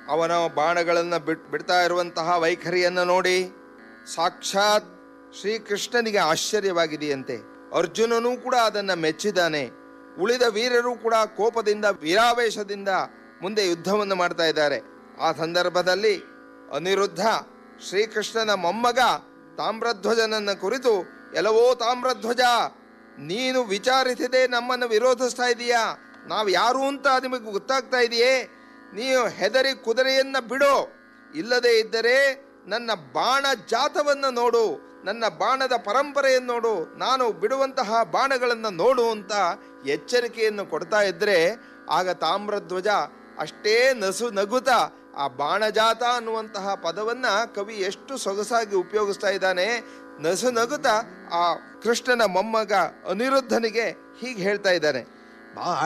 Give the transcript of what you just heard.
ಅವನ ಬಾಣಗಳನ್ನು ಬಿಟ್ ಬಿಡ್ತಾ ಇರುವಂತಹ ವೈಖರಿಯನ್ನು ನೋಡಿ ಸಾಕ್ಷಾತ್ ಶ್ರೀಕೃಷ್ಣನಿಗೆ ಆಶ್ಚರ್ಯವಾಗಿದೆಯಂತೆ ಅರ್ಜುನನೂ ಕೂಡ ಅದನ್ನು ಮೆಚ್ಚಿದ್ದಾನೆ ಉಳಿದ ವೀರರು ಕೂಡ ಕೋಪದಿಂದ ವೀರಾವೇಶದಿಂದ ಮುಂದೆ ಯುದ್ಧವನ್ನು ಮಾಡ್ತಾ ಇದ್ದಾರೆ ಆ ಸಂದರ್ಭದಲ್ಲಿ ಅನಿರುದ್ಧ ಶ್ರೀಕೃಷ್ಣನ ಮೊಮ್ಮಗ ತಾಮ್ರಧ್ವಜನನ್ನ ಕುರಿತು ಎಲ್ಲವೋ ತಾಮ್ರಧ್ವಜ ನೀನು ವಿಚಾರಿಸದೆ ನಮ್ಮನ್ನು ವಿರೋಧಿಸ್ತಾ ಇದೀಯಾ ನಾವು ಯಾರು ಅಂತ ನಿಮಗೆ ಗೊತ್ತಾಗ್ತಾ ಇದೆಯೇ ನೀವು ಹೆದರಿ ಕುದುರೆಯನ್ನ ಬಿಡು ಇಲ್ಲದೆ ಇದ್ದರೆ ನನ್ನ ಬಾಣ ಜಾತವನ್ನು ನೋಡು ನನ್ನ ಬಾಣದ ಪರಂಪರೆಯನ್ನು ನೋಡು ನಾನು ಬಿಡುವಂತಹ ಬಾಣಗಳನ್ನು ನೋಡು ಅಂತ ಎಚ್ಚರಿಕೆಯನ್ನು ಕೊಡ್ತಾ ಇದ್ರೆ ಆಗ ತಾಮ್ರಧ್ವಜ ಅಷ್ಟೇ ನಸು ನಗುತ ಆ ಬಾಣಜಾತ ಅನ್ನುವಂತಹ ಪದವನ್ನ ಕವಿ ಎಷ್ಟು ಸೊಗಸಾಗಿ ಉಪಯೋಗಿಸ್ತಾ ಇದ್ದಾನೆ ನಸು ನಗುತ ಆ ಕೃಷ್ಣನ ಮೊಮ್ಮಗ ಅನಿರುದ್ಧನಿಗೆ ಹೀಗೆ ಹೇಳ್ತಾ ಇದ್ದಾನೆ ಬಾಣ